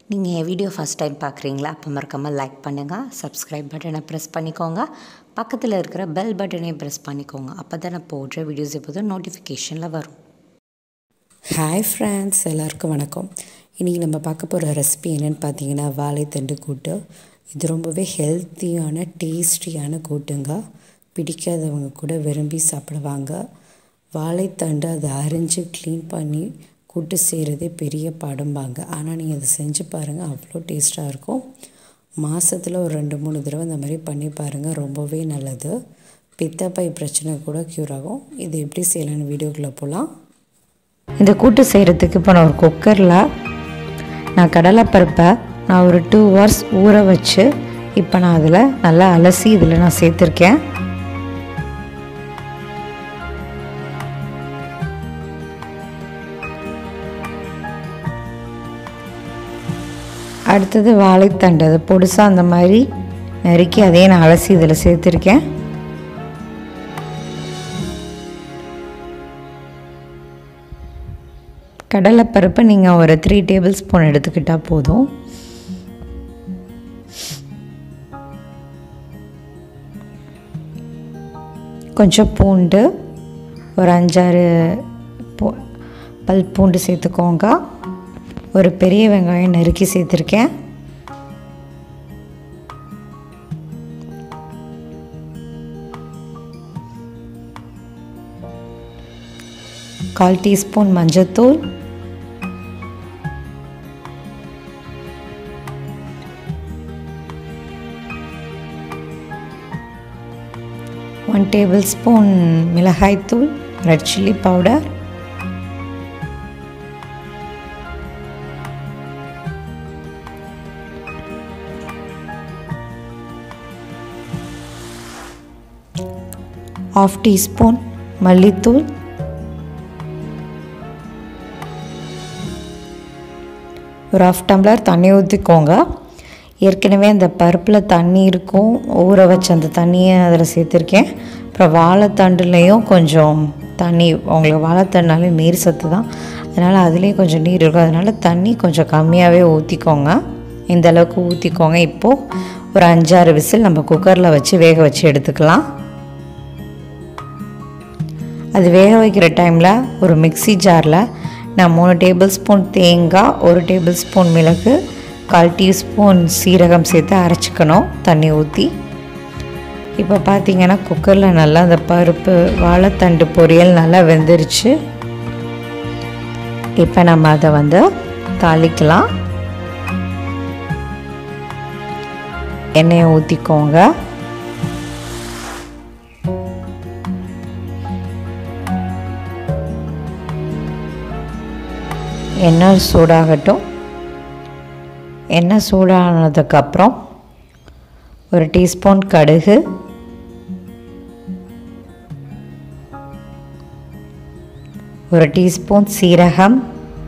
நீங்கள் என் video first time பார்க்குறீங்களா அப்போ மறக்காமல் லைக் பண்ணுங்கள் சப்ஸ்கிரைப் பட்டனை ப்ரெஸ் பண்ணிக்கோங்க பக்கத்தில் இருக்கிற பெல் பட்டனையும் ப்ரெஸ் பண்ணிக்கோங்க அப்போ தான் நான் போடுற வீடியோஸ் எப்போதும் நோட்டிஃபிகேஷனில் வரும் ஹாய் ஃப்ரெண்ட்ஸ் எல்லாருக்கும் வணக்கம் இன்றைக்கி நம்ம பார்க்க போகிற ரெசிபி என்னென்னு பார்த்தீங்கன்னா வாழைத்தண்டு கூட்டு இது ரொம்பவே ஹெல்த்தியான டேஸ்டியான கூட்டுங்க பிடிக்காதவங்க கூட விரும்பி சாப்பிடுவாங்க வாழைத்தண்டு அதை அரிஞ்சு க்ளீன் பண்ணி கூட்டு செய்கிறதே பெரிய பாடும்பாங்க ஆனால் நீங்கள் அதை செஞ்சு பாருங்கள் அவ்வளோ டேஸ்ட்டாக இருக்கும் மாதத்தில் ஒரு ரெண்டு மூணு தடவை இந்த மாதிரி பண்ணி பாருங்கள் ரொம்பவே நல்லது பித்தப்பை பிரச்சனை கூட க்யூர் ஆகும் இது எப்படி செய்யலான்னு வீடியோக்குள்ளே போகலாம் இந்த கூட்டு செய்கிறதுக்கு இப்போ நான் ஒரு குக்கரில் நான் கடலைப்பருப்பை நான் ஒரு டூ ஹவர்ஸ் ஊற வச்சு இப்போ நான் அதில் நல்லா அலசி இதில் நான் சேர்த்துருக்கேன் அடுத்தது வாழைத்தண்டு அதை பொடுசாக அந்த மாதிரி நறுக்கி அதையும் நான் அலசி இதில் சேர்த்துருக்கேன் கடலைப்பருப்பு நீங்கள் ஒரு த்ரீ டேபிள் ஸ்பூன் எடுத்துக்கிட்டால் போதும் கொஞ்சம் பூண்டு ஒரு அஞ்சாறு பூ பல் பூண்டு சேர்த்துக்கோங்க ஒரு பெரிய வெங்காயம் நறுக்கி சேர்த்துருக்கேன் கால் டீஸ்பூன் மஞ்சத்தூள் ஒன் டேபிள் ஸ்பூன் மிளகாய்த்தூள் red chilli powder half teaspoon மல்லித்தூள் ஒரு ஆஃப் டம்ளர் தண்ணி ஊற்றிக்கோங்க ஏற்கனவே அந்த பருப்பில் தண்ணி இருக்கும் ஊற வச்ச அந்த தண்ணியை அதில் சேர்த்துருக்கேன் அப்புறம் வாழைத்தண்டுலேயும் கொஞ்சம் தண்ணி உங்களுக்கு வாழைத்தண்டுனாலே நீர் சத்து தான் அதனால் அதுலேயும் கொஞ்சம் நீர் இருக்கும் அதனால் தண்ணி கொஞ்சம் கம்மியாகவே ஊற்றிக்கோங்க இந்த அளவுக்கு ஊற்றிக்கோங்க இப்போது ஒரு அஞ்சாறு விசில் நம்ம குக்கரில் வச்சு வேக வச்சு எடுத்துக்கலாம் அது வேக வைக்கிற டைமில் ஒரு மிக்சி ஜாரில் நான் மூணு டேபிள் ஸ்பூன் தேங்காய் ஒரு டேபிள் ஸ்பூன் மிளகு கால் டீஸ்பூன் சீரகம் சேர்த்து அரைச்சிக்கணும் தண்ணி ஊற்றி இப்போ பார்த்தீங்கன்னா குக்கரில் நல்லா அந்த பருப்பு வாழைத்தண்டு பொரியல் நல்லா வெந்துருச்சு இப்போ நம்ம அதை வந்து தாளிக்கலாம் எண்ணெயை ஊற்றிக்கோங்க எண்ணெய் சூடாகட்டும் எண்ணெய் சூடானதுக்கப்புறம் ஒரு டீஸ்பூன் கடுகு ஒரு டீஸ்பூன் சீரகம்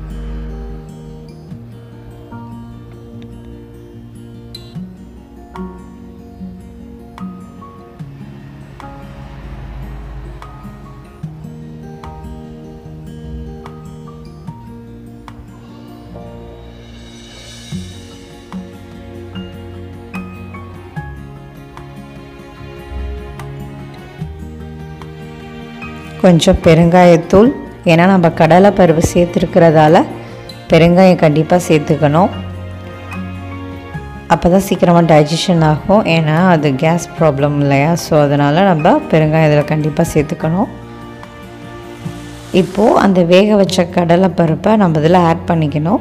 கொஞ்சம் பெருங்காயத்தூள் ஏன்னா நம்ம கடலை பருப்பு சேர்த்துருக்கிறதால பெருங்காயம் கண்டிப்பாக சேர்த்துக்கணும் அப்போ தான் சீக்கிரமாக டைஜஷன் ஆகும் ஏன்னா அது கேஸ் ப்ராப்ளம் இல்லையா ஸோ அதனால் நம்ம பெருங்காயம் இதில் கண்டிப்பாக சேர்த்துக்கணும் இப்போது அந்த வேக வச்ச கடலை பருப்பை நம்ம இதில் ஆட் பண்ணிக்கணும்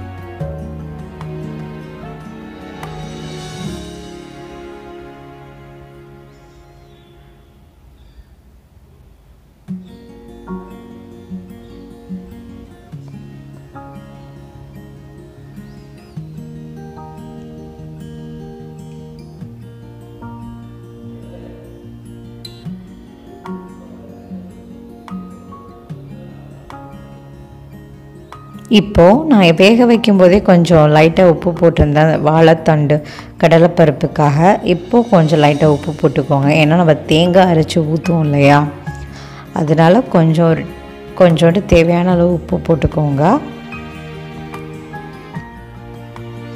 இப்போது நான் வேக வைக்கும்போதே கொஞ்சம் லைட்டாக உப்பு போட்டிருந்தேன் வாழைத்தண்டு கடலைப்பருப்புக்காக இப்போது கொஞ்சம் லைட்டாக உப்பு போட்டுக்கோங்க ஏன்னா நம்ம தேங்காய் அரைச்சி ஊற்றுவோம் இல்லையா அதனால் கொஞ்சம் ஒரு கொஞ்சோண்டு தேவையான அளவு உப்பு போட்டுக்கோங்க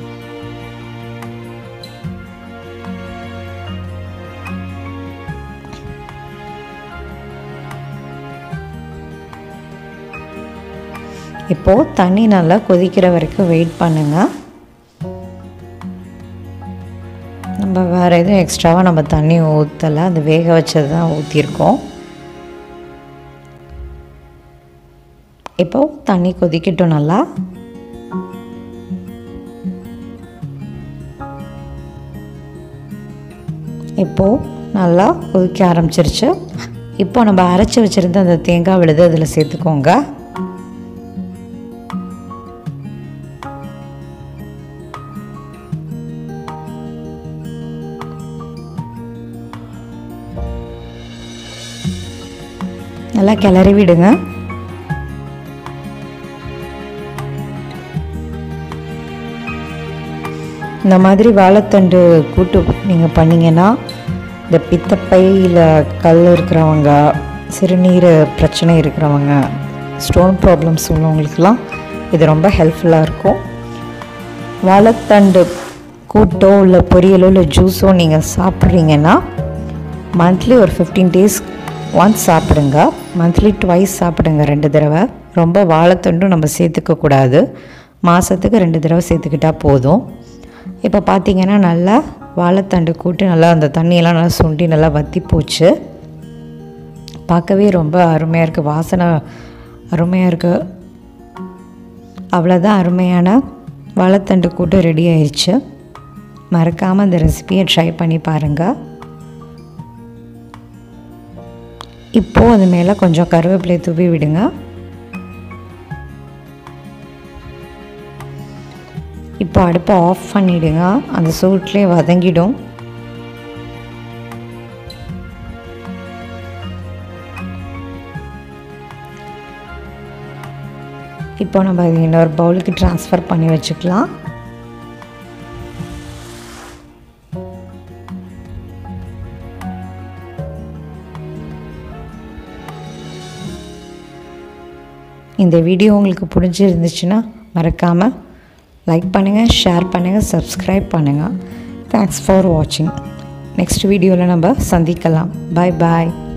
இப்போது தண்ணி நல்லா கொதிக்கிற வரைக்கும் வெயிட் பண்ணுங்கள் நம்ம வேறு எதுவும் எக்ஸ்ட்ராவாக நம்ம தண்ணி ஊற்றலை அது வேக வச்சது தான் ஊற்றிருக்கோம் இப்போது தண்ணி கொதிக்கட்டும் நல்லா இப்போது நல்லா கொதிக்க ஆரம்பிச்சிருச்சு இப்போ நம்ம அரைச்சி வச்சுருந்த அந்த தேங்காய் விழுது அதில் சேர்த்துக்கோங்க நல்லா கிளறி விடுங்க இந்த மாதிரி வாழைத்தண்டு கூட்டு நீங்கள் பண்ணிங்கன்னா இந்த பித்தப்பை இல்லை கல் இருக்கிறவங்க சிறுநீர் பிரச்சனை இருக்கிறவங்க ஸ்டோன் ப்ராப்ளம்ஸ் உள்ளவங்களுக்கெல்லாம் இது ரொம்ப ஹெல்ப்ஃபுல்லாக இருக்கும் வாழைத்தண்டு கூட்டோ இல்லை பொரியலோ இல்லை ஜூஸோ நீங்கள் சாப்பிட்றீங்கன்னா மந்த்லி ஒரு ஃபிஃப்டீன் டேஸ் ஒன்ஸ் சாப்பிடுங்க மந்த்லி ட்வைஸ் சாப்பிடுங்க ரெண்டு தடவை ரொம்ப வாழைத்தண்டும் நம்ம சேர்த்துக்கக்கூடாது மாதத்துக்கு ரெண்டு தடவை சேர்த்துக்கிட்டால் போதும் இப்போ பார்த்தீங்கன்னா நல்லா வாழைத்தண்டு கூட்டு நல்லா அந்த தண்ணியெல்லாம் நல்லா சுண்டி நல்லா வற்றி போச்சு பார்க்கவே ரொம்ப அருமையாக இருக்குது வாசனை அருமையாக இருக்குது அவ்வளோதான் அருமையான வாழைத்தண்டு கூட்டு ரெடி ஆயிடுச்சு மறக்காமல் இந்த ரெசிபியை ட்ரை பண்ணி பாருங்கள் இப்போது அது மேலே கொஞ்சம் கருவேப்பிலை தூவி விடுங்க இப்போ அடுப்பை ஆஃப் பண்ணிவிடுங்க அந்த சூட்லேயே வதங்கிடும் இப்போ நம்ம இது இன்னொரு பவுலுக்கு ட்ரான்ஸ்ஃபர் பண்ணி வச்சுக்கலாம் இந்த வீடியோ உங்களுக்கு பிடிச்சிருந்துச்சுன்னா மறக்காமல் லைக் பண்ணுங்கள் ஷேர் பண்ணுங்கள் சப்ஸ்கிரைப் பண்ணுங்கள் தேங்க்ஸ் ஃபார் வாட்சிங் நெக்ஸ்ட் வீடியோவில் நம்ம சந்திக்கலாம் பாய் பாய்